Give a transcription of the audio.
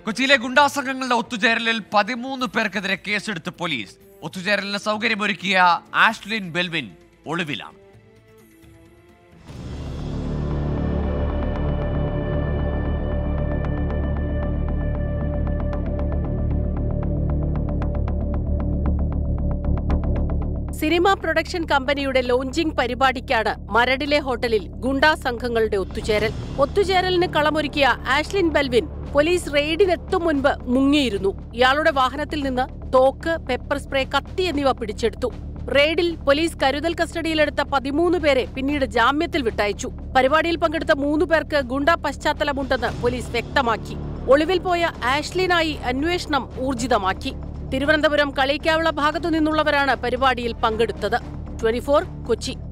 കൊച്ചിയിലെ ഗുണ്ടാസംഘങ്ങളുടെ ഒത്തുചേരലിൽ പതിമൂന്ന് പേർക്കെതിരെ കേസെടുത്ത് പോലീസ് ഒത്തുചേരലിന് സൗകര്യമൊരുക്കിയ ആഷ്ലിൻ ബെൽവിൻ ഒളിവിലാണ് സിനിമ പ്രൊഡക്ഷൻ കമ്പനിയുടെ ലോഞ്ചിംഗ് പരിപാടിക്കാണ് മരടിലെ ഹോട്ടലിൽ ഗുണ്ടാ സംഘങ്ങളുടെ ഒത്തുചേരൽ ഒത്തുചേരലിന് കളമൊരുക്കിയ ആഷ്ലിൻ ബെൽവിൻ പോലീസ് റെയ്ഡിനെത്തും മുൻപ് മുങ്ങിയിരുന്നു ഇയാളുടെ വാഹനത്തിൽ നിന്ന് തോക്ക് പെപ്പർ സ്പ്രേ കത്തി എന്നിവ പിടിച്ചെടുത്തു റെയ്ഡിൽ പോലീസ് കരുതൽ കസ്റ്റഡിയിലെടുത്ത പതിമൂന്ന് പേരെ പിന്നീട് ജാമ്യത്തിൽ വിട്ടയച്ചു പരിപാടിയിൽ പങ്കെടുത്ത മൂന്നു പേർക്ക് ഗുണ്ടാ പശ്ചാത്തലമുണ്ടെന്ന് പോലീസ് വ്യക്തമാക്കി ഒളിവിൽ പോയ ആഷ്ലിനായി അന്വേഷണം ഊർജിതമാക്കി തിരുവനന്തപുരം കളിക്കാവിള ഭാഗത്തു നിന്നുള്ളവരാണ് പരിപാടിയിൽ പങ്കെടുത്തത് ട്വന്റി കൊച്ചി